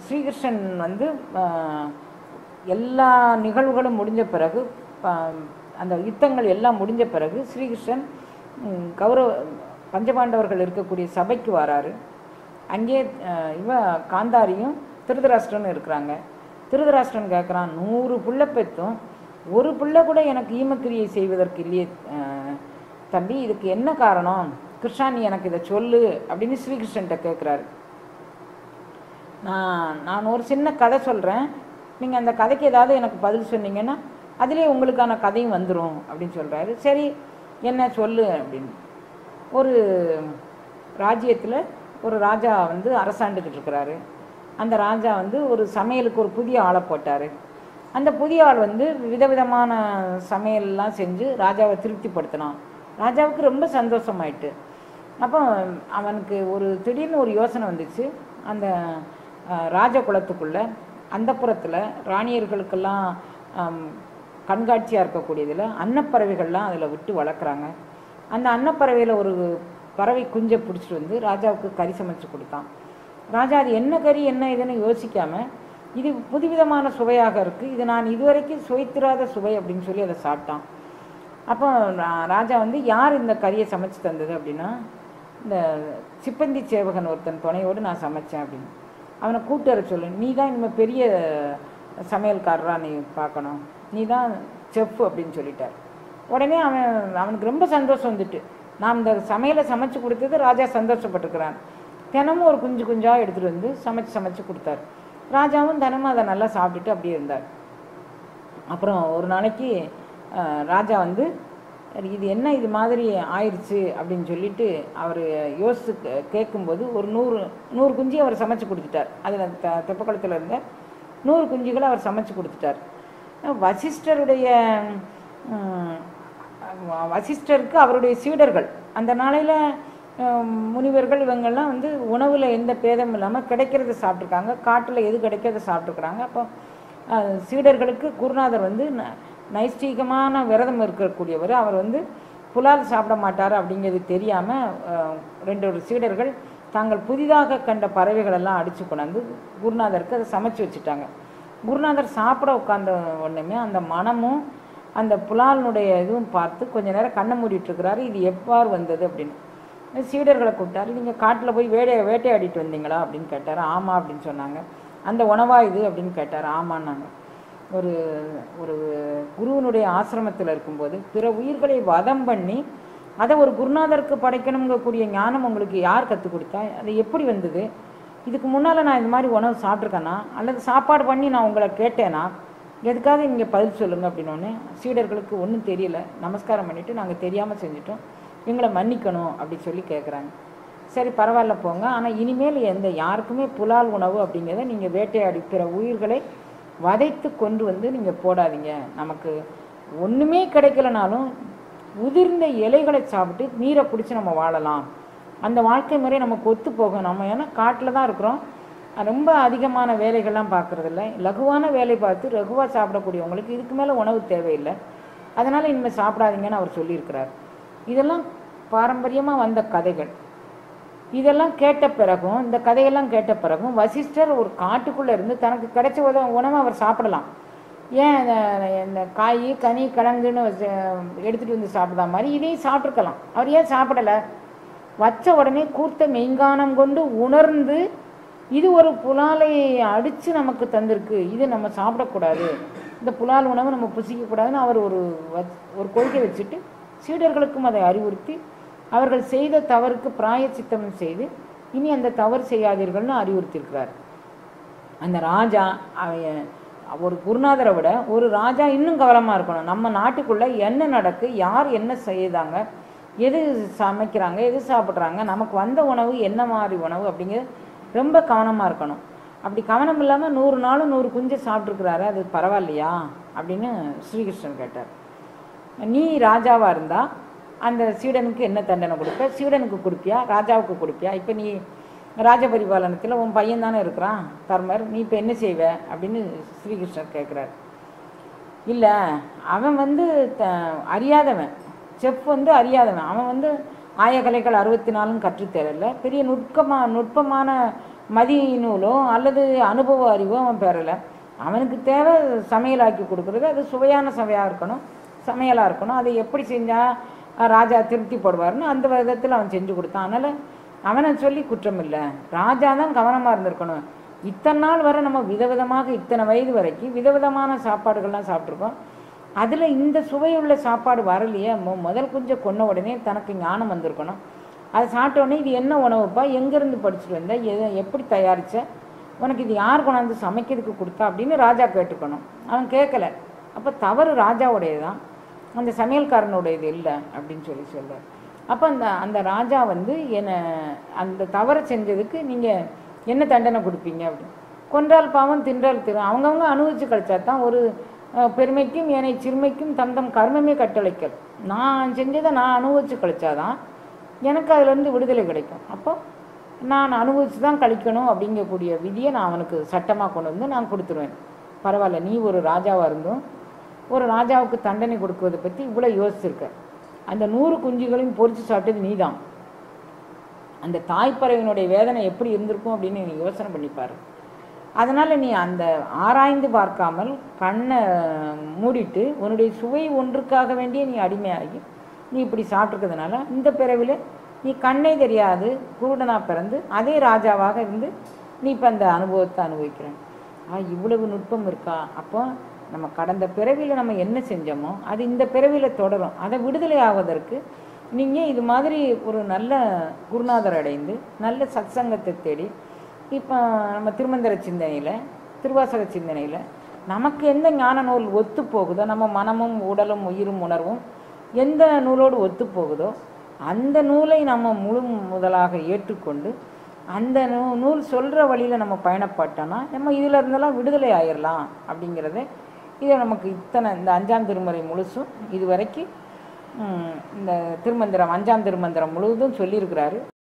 ஸ்ரீகிருஷ்ணன் வந்து ஆஹ், எல்லா நிகழ்வுகளும் முடிஞ்ச பிறகு ப- அந்த யுத்தங்கள் எல்லாம் முடிஞ்ச பிறகு ஸ்ரீகிருஷ்ணன் ம், கௌரவ பஞ்சபாண்டவர்கள் இருக்கக்கூடிய சபைக்கு வராரு அங்கே ஆஹ், இவ காந்தாரியும் திருதராஷ்டிரனும் இருக்கிறாங்க திருதராஷ்டிரன் கேட்குறான் நூறு புள்ள பெத்தும் ஒரு பிள்ளை கூட எனக்கு ஈமக்கிரியை செய்வதற்கு இல்லையே ஆஹ், தம்பி இதுக்கு என்ன காரணம் கிருஷ்ணா நீ எனக்கு இதை சொல்லு அப்படின்னு ஸ்ரீகிருஷ்ணன்ட்ட கேட்குறாரு நான் நான் ஒரு சின்ன கதை சொல்கிறேன் நீங்கள் அந்த கதைக்கு ஏதாவது எனக்கு பதில் சொன்னீங்கன்னா அதிலே உங்களுக்கான கதையும் வந்துடும் அப்படின்னு சொல்கிறாரு சரி என்ன சொல்லு அப்படின்னு ஒரு ராஜ்யத்தில் ஒரு ராஜா வந்து அரசாண்டுக்கிட்டு இருக்கிறாரு அந்த ராஜா வந்து ஒரு சமையலுக்கு ஒரு புதிய ஆளை போட்டார் அந்த புதிய ஆள் வந்து விதவிதமான சமையல்லாம் செஞ்சு ராஜாவை திருப்திப்படுத்தினான் ராஜாவுக்கு ரொம்ப சந்தோஷமாயிட்டு அப்போ அவனுக்கு ஒரு திடீர்னு ஒரு யோசனை வந்துச்சு அந்த அஹ், ராஜகுலத்துக்குள்ள அந்த புறத்தில் ராணியர்களுக்கெல்லாம் ஆம், கண்காட்சியாக இருக்கக்கூடியதில் அன்னப்பறவைகள்லாம் அதில் விட்டு வளர்க்குறாங்க அந்த அன்னப்பறவையில் ஒரு பறவை குஞ்சை பிடிச்சிட்டு வந்து ராஜாவுக்கு கறி சமைச்சு கொடுத்தான் ராஜா அது என்ன கறி என்ன இதுன்னு யோசிக்காம இது புதுவிதமான சுவையாக இருக்குது இது நான் இதுவரைக்கும் சுவைத்திராத சுவை அப்படின்னு சொல்லி அதை சாப்பிட்டான் அப்போ ரா- ராஜா வந்து யார் இந்த கறியை சமைச்சு தந்தது அப்படின்னா இந்த சிப்பந்தி சேவகன் ஒருத்தன் துணையோடு நான் சமைச்சேன் அப்படின்னு அவனை கூட்டு வர சொல்லு நீ தான் இனிமேல் பெரிய சமையல்காரரா நீ பார்க்கணும் நீ தான் செஃப் அப்படின்னு சொல்லிட்டார் உடனே அவன் அவனுக்கு ரொம்ப சந்தோஷம் வந்துட்டு நான் இந்த சமையலை சமைச்சு கொடுத்தது ராஜா சந்தோஷப்பட்டுக்கிறான் தினமும் ஒரு குஞ்சு குஞ்சாக எடுத்துகிட்டு வந்து சமைச்சு சமைச்சு கொடுத்தாரு ராஜாவும் தினமும் அதை நல்லா சாப்பிட்டுட்டு அப்படியே இருந்தார் அப்புறம் ஒரு நாளைக்கு அஹ், ராஜா வந்து "சரி, இது என்ன இது மாதிரி ஆயிடுச்சு அப்படின்னு சொல்லிட்டு அவர் யோசிச்சு கே- கேட்கும்போது ஒரு நூறு நூறு குஞ்சு அவர் சமைச்சு கொடுத்துட்டார் அதில் த தெப்பக்குளத்தில் இருந்த நூறு குஞ்சுகளை அவர் சமைச்சு கொடுத்துட்டார் அஹ், வசிஷ்டருடைய ம், வ- வசிஷ்டருக்கு அவருடைய சீடர்கள் அந்த நாளையில் முனிவர்கள் இவங்கெல்லாம் வந்து உணவில் எந்த பேதமும் இல்லாமல் கிடைக்கிறத சாப்பிட்ருக்காங்க காட்டில் எது கிடைக்கிறத சாப்பிட்ருக்குறாங்க அப்போ அஹ், சீடர்களுக்கு குருநாதர் வந்து ந- நைஷ்டீகமான விரதம் இருக்கக்கூடியவர் அவர் வந்து புலால் சாப்பிட மாட்டார் அப்படிங்கிறது தெரியாமல் ரெண்டு ஒரு சீடர்கள் தாங்கள் புதிதாக கண்ட பறவைகள் எல்லாம் அடித்து கொண்டாந்து குருநாதருக்கு அதை சமைச்சு வச்சுட்டாங்க குருநாதர் சாப்பிட உட்கார்ந்த உடனே அந்த மனமும் அந்த புலாலினுடைய இதுவும் பார்த்து கொஞ்ச நேரம் கண்ணை மூடிட்டு இருக்கிறாரு இது எவ்வாறு வந்தது அப்படின்னு சீடர்களை கூப்பிட்டாரு நீங்கள் காட்டில் போய் வேடை வேட்டையாடிட்டு வந்தீங்களா அப்படின்னு கேட்டார் ஆமாம் அப்படின்னு சொன்னாங்க அந்த உணவா இது அப்படின்னு கேட்டார் ஆமான்னாங்க ஒரு ஒரு குருவனுடைய ஆசிரமத்தில் இருக்கும்போது பிற உயிர்களை வதம் பண்ணி அதை ஒரு குருநாதருக்கு படைக்கணுங்கக்கூடிய ஞானம் உங்களுக்கு யார் கற்றுக் கொடுத்தா அது எப்படி வந்தது இதுக்கு முன்னால் நான் இந்த மாதிரி உணவு சாப்பிட்ருக்கேனா அல்லது சாப்பாடு பண்ணி நான் உங்களை கேட்டேனா எதுக்காக நீங்கள் பதில் சொல்லுங்கள் அப்படின்னோடனே சீடர்களுக்கு ஒன்றும் தெரியல நமஸ்காரம் பண்ணிவிட்டு நாங்கள் தெரியாமல் செஞ்சுட்டோம் எங்களை மன்னிக்கணும் அப்படி சொல்லி கேட்குறாங்க சரி பரவாயில்ல போங்க ஆனால் இனிமேல் எந்த யாருக்குமே புலால் உணவு அப்படிங்கிறத நீங்கள் வேட்டையாடி பிற உயிர்களை வதைத்து கொண்டு வந்து நீங்கள் போடாதீங்க நமக்கு ஒன்றுமே கிடைக்கலனாலும் உதிர்ந்த இலைகளை சாப்பிட்டு நீரை குடித்து நம்ம வாழலாம் அந்த வாழ்க்கை முறை நமக்கு ஒத்து போகும் நம்ம ஏன்னா காட்டில் தான் இருக்கிறோம் ரொம்ப அதிகமான வேலைகள்லாம் பார்க்குறதில்ல லகுவான வேலை பார்த்து லகுவாக சாப்பிடக்கூடியவங்களுக்கு இதுக்கு மேலே உணவு தேவையில்லை அதனால் இனிமேல் சாப்பிடாதீங்கன்னு அவர் சொல்லியிருக்கிறார் இதெல்லாம் பாரம்பரியமாக வந்த கதைகள் இதெல்லாம் கேட்ட பிறகும் இந்த கதையெல்லாம் கேட்ட பிறகும் வசிஷ்டர் ஒரு காட்டுக்குள்ளே இருந்து தனக்கு கிடைச்ச உத உணவை அவர் சாப்பிடலாம் ஏன் இந்த- இந்த காய் கனி கிழங்குன்னு வச்சு எடுத்துகிட்டு வந்து சாப்பிட்ற மாதிரி இதையும் சாப்பிட்ருக்கலாம் அவர் ஏன் சாப்பிடலை வச்ச உடனே கூர்த்த மெய்ங்கானம் கொண்டு உணர்ந்து இது ஒரு புலாலை அடித்து நமக்கு தந்திருக்கு இது நம்ம சாப்பிடக்கூடாது இந்த புலால் உணவு நம்ம புசிக்கக்கூடாதுன்னு அவர் ஒரு வச்- ஒரு கொள்கை வச்சுட்டு சீடர்களுக்கும் அதை அறிவுறுத்தி அவர்கள் செய்த தவறுக்கு பிராயச்சித்தம் செய்து இனி அந்த தவறு செய்யாதீர்கள்னு அறிவுறுத்தியிருக்கிறார் அந்த ராஜா அவன் ஒரு குருநாதரை விட ஒரு ராஜா இன்னும் கவனமாக இருக்கணும் நம்ம நாட்டுக்குள்ளே என்ன நடக்கு யார் என்ன செய்தாங்க எது சமைக்கிறாங்க எது சாப்பிட்றாங்க நமக்கு வந்த உணவு என்ன மாதிரி உணவு அப்படிங்கிறது ரொம்ப கவனமாக இருக்கணும் அப்படி கவனம் இல்லாமல் நூறு நாளும் நூறு குஞ்சு சாப்பிட்ருக்குறாரு அது பரவாயில்லையா அப்படின்னு ஸ்ரீகிருஷ்ணன் கேட்டார் நீ ராஜாவாக இருந்தால் அந்த சீடனுக்கு என்ன தண்டனை கொடுப்ப சீடனுக்கு கொடுப்பியா ராஜாவுக்கு கொடுப்பியா இப்போ நீ ராஜபரிபாலனத்தில் உன் பையன் தானே இருக்கிறான் தர்மர் நீ இப்போ என்ன செய்வ அப்படின்னு ஸ்ரீகிருஷ்ணர் கேட்குறாரு இல்லை அவன் வந்து த அறியாதவன் செஃப் வந்து அறியாதவன் அவன் வந்து ஆயக்கலைகள் அறுபத்தி நாலும் கற்றுத்தரல பெரிய நுட்பமாக நுட்பமான மதி நூலோ அல்லது அனுபவ அறிவோ அவன் பெறலை அவனுக்கு தேவை சமையலாக்கி கொடுக்குறது அது சுவையான சுவையாக இருக்கணும் சமையலாக இருக்கணும் அதை எப்படி செஞ்சால் ராஜா திருப்தி போடுவார்னு அந்த விதத்தில் அவன் செஞ்சு கொடுத்தான் அதனால் அவனை சொல்லி குற்றம் இல்லை ராஜா தான் கவனமாக இருந்திருக்கணும் இத்தனை நாள் வரை நம்ம விதவிதமாக இத்தனை வயது வரைக்கும் விதவிதமான சாப்பாடுகள்லாம் சாப்பிட்ருக்கோம் அதில் இந்த சுவையுள்ள சாப்பாடு வரலையே மொ முதல் கொஞ்சம் கொன்ன உடனே தனக்கு ஞானம் வந்திருக்கணும் அதை சாப்பிட்ட உடனே இது என்ன உணவுப்பா எங்கேருந்து படிச்சுட்டு வந்த எதை எப்படி தயாரித்த உனக்கு இது யார் கொண்டாந்து சமைக்கிறதுக்கு கொடுத்தா அப்படின்னு ராஜா கேட்டுக்கணும் அவன் கேட்கல அப்போ தவறு ராஜாவுடையது தான் அந்த சமையல்காரனுடையது இல்லை அப்படின்னு சொல்லி சொல்றார் அப்போ அந்த அந்த ராஜா வந்து என்னை அந்த தவறை செஞ்சதுக்கு நீங்கள் என்ன தண்டனை கொடுப்பீங்க அப்படின்னு கொன்றால் பாவம் தின்றால் திரு அவங்கவுங்க அனுபவிச்சு கழிச்சா தான் ஒரு அஹ், பெருமைக்கும் ஏனை சிறுமைக்கும் தந்தம் கர்மமே கட்டளைக்கல் நான் செஞ்சதை நான் அனுபவிச்சு கழிச்சாதான் எனக்கு அதுலேருந்து விடுதலை கிடைக்கும் அப்போ நான் அனுபவிச்சு தான் கழிக்கணும் அப்படிங்கக்கூடிய விதியை நான் அவனுக்கு சட்டமாக கொண்டு வந்து நான் கொடுத்துருவேன் பரவாயில்ல நீ ஒரு ராஜாவாக இருந்தும் ஒரு ராஜாவுக்கு தண்டனை கொடுக்குவதை பற்றி இவ்வளோ யோசிச்சிருக்க அந்த நூறு குஞ்சுகளையும் பொறிச்சு சாப்பிட்டது நீ தான் அந்த தாய்ப்பறவையினுடைய வேதனை எப்படி இருந்திருக்கும் அப்படின்னு நீ யோசனை பண்ணிப்பாரு அதனால் நீ அந்த ஆராய்ந்து பார்க்காமல் கண்ணை மூடிட்டு உன்னுடைய சுவை ஒன்றுக்காக வேண்டிய நீ அடிமையாகி நீ இப்படி சாப்பிட்ருக்கிறதுனால இந்த பிறவில நீ கண்ணே தெரியாது குருடனா பிறந்து அதே ராஜாவாக இருந்து நீ இப்போ அந்த அனுபவத்தை அனுபவிக்கிறேன் ஆ இவ்வளவு நுட்பம் இருக்கா அப்போ நம்ம கடந்த பிறவியில் நம்ம என்ன செஞ்சோமோ அது இந்த பிறவியில் தொடரும் அதை விடுதலை ஆவதற்கு நீங்கள் இது மாதிரி ஒரு நல்ல குருநாதர் அடைந்து நல்ல சத்சங்கத்தை தேடி இப்போ நம்ம திருமந்திர சிந்தனையில் திருவாசக சிந்தனையில் நமக்கு எந்த ஞான நூல் ஒத்து போகுதோ நம்ம மனமும் உடலும் உயிரும் உணர்வும் எந்த நூலோடு ஒத்து போகுதோ அந்த நூலை நம்ம முழு முதலாக ஏற்றுக்கொண்டு அந்த நூ நூல் சொல்கிற வழியில் நம்ம பயணப்பட்டோன்னா நம்ம இதில் இருந்தெல்லாம் விடுதலை ஆயிடலாம் அப்படிங்கிறத இதை நமக்கு இத்தனை இந்த அஞ்சாம் திருமுறை முழுசும் இது வரைக்கும் ம், இந்த திருமந்திரம் அஞ்சாம் திருமந்திரம் முழுவதும் சொல்லியிருக்கிறாரு